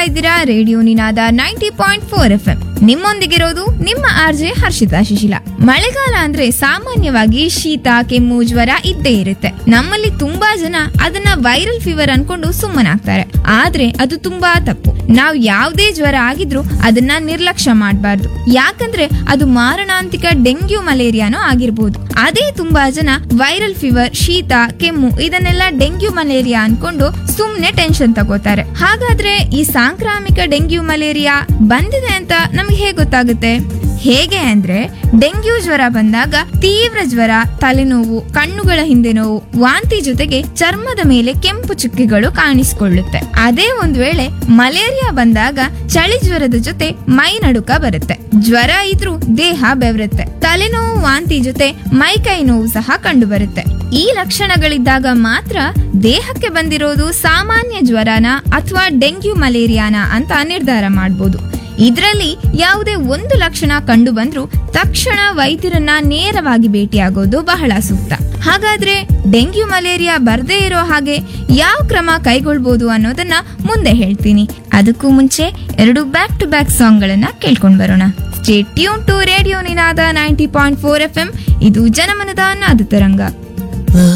ಇದ್ದೀರಾ radio Ninada ninety point four F M ನಿಮ್ಮೊಂದಿಗಿರೋದು ನಿಮ್ಮ ಆರ್ಜೆ ಹರ್ಷಿತಾ ಶಿಶಿಲ ಮಳೆಗಾಲ ಅಂದ್ರೆ ಸಾಮಾನ್ಯವಾಗಿ ಶೀತ ಕೆಮ್ಮು ಜ್ವರ ಇದ್ದೇ ಇರುತ್ತೆ ನಮ್ಮಲ್ಲಿ ತುಂಬಾ ಜನ ಅದನ್ನ ವೈರಲ್ ಫೀವರ್ ಅನ್ಕೊಂಡು ಸುಮ್ಮನಾಗ್ತಾರೆ ಆದ್ರೆ ಅದು ತುಂಬಾ ತಪ್ಪು ನಾವ್ ಯಾವ್ದೇ ಜ್ವರ ಆಗಿದ್ರು ಅದನ್ನ ನಿರ್ಲಕ್ಷ್ಯ ಮಾಡಬಾರ್ದು ಯಾಕಂದ್ರೆ ಅದು ಮಾರಣಾಂತಿಕ ಡೆಂಗ್ಯೂ ಮಲೇರಿಯಾನೋ ಆಗಿರ್ಬೋದು ಅದೇ ತುಂಬಾ ಜನ ವೈರಲ್ ಫೀವರ್ ಶೀತ ಕೆಮ್ಮು ಇದನ್ನೆಲ್ಲ ಡೆಂಗ್ಯೂ ಮಲೇರಿಯಾ ಅನ್ಕೊಂಡು ಸುಮ್ನೆ ಟೆನ್ಷನ್ ತಗೋತಾರೆ ಹಾಗಾದ್ರೆ ಈ ಸಾಂಕ್ರಾಮಿಕ ಡೆಂಗ್ಯೂ ಮಲೇರಿಯಾ ಬಂದಿದೆ ಅಂತ ನಮ್ಗೆ ಹೇಗೆ ಗೊತ್ತಾಗುತ್ತೆ ಹೇಗೆ ಅಂದ್ರೆ ಡೆಂಗ್ಯೂ ಜ್ವರ ಬಂದಾಗ ತೀವ್ರ ಜ್ವರ ತಲೆನೋವು ಕಣ್ಣುಗಳ ಹಿಂದೆ ನೋವು ವಾಂತಿ ಜೊತೆಗೆ ಚರ್ಮದ ಮೇಲೆ ಕೆಂಪು ಚುಕ್ಕಿಗಳು ಕಾಣಿಸಿಕೊಳ್ಳುತ್ತೆ ಅದೇ ಒಂದ್ ವೇಳೆ ಮಲೇರಿಯಾ ಬಂದಾಗ ಚಳಿ ಜ್ವರದ ಜೊತೆ ಮೈ ನಡುಕ ಬರುತ್ತೆ ಜ್ವರ ಇದ್ರೂ ದೇಹ ಬೆವರುತ್ತೆ ತಲೆನೋವು ವಾಂತಿ ಜೊತೆ ಮೈ ಕೈ ನೋವು ಸಹ ಕಂಡು ಬರುತ್ತೆ ಈ ಲಕ್ಷಣಗಳಿದ್ದಾಗ ಮಾತ್ರ ದೇಹಕ್ಕೆ ಬಂದಿರೋದು ಸಾಮಾನ್ಯ ಜ್ವರನ ಅಥವಾ ಡೆಂಗ್ಯೂ ಮಲೇರಿಯಾನ ಅಂತ ನಿರ್ಧಾರ ಮಾಡಬಹುದು ಇದರಲ್ಲಿ ಯಾವುದೇ ಒಂದು ಲಕ್ಷಣ ಕಂಡು ಬಂದ್ರೂ ತಕ್ಷಣ ವೈದ್ಯರನ್ನ ನೇರವಾಗಿ ಭೇಟಿಯಾಗೋದು ಬಹಳ ಸೂಕ್ತ ಹಾಗಾದ್ರೆ ಡೆಂಗ್ಯೂ ಮಲೇರಿಯಾ ಬರ್ದೇ ಇರೋ ಹಾಗೆ ಯಾವ ಕ್ರಮ ಕೈಗೊಳ್ಬೋದು ಅನ್ನೋದನ್ನ ಮುಂದೆ ಹೇಳ್ತೀನಿ ಅದಕ್ಕೂ ಮುಂಚೆ ಎರಡು ಬ್ಯಾಕ್ ಟು ಬ್ಯಾಕ್ ಸಾಂಗ್ ಗಳನ್ನ ಕೇಳ್ಕೊಂಡ್ ಬರೋಣ stay tune to radio Ninada ninety point four F M ಇದು ಜನಮನದ ನಾದ ತರಂಗ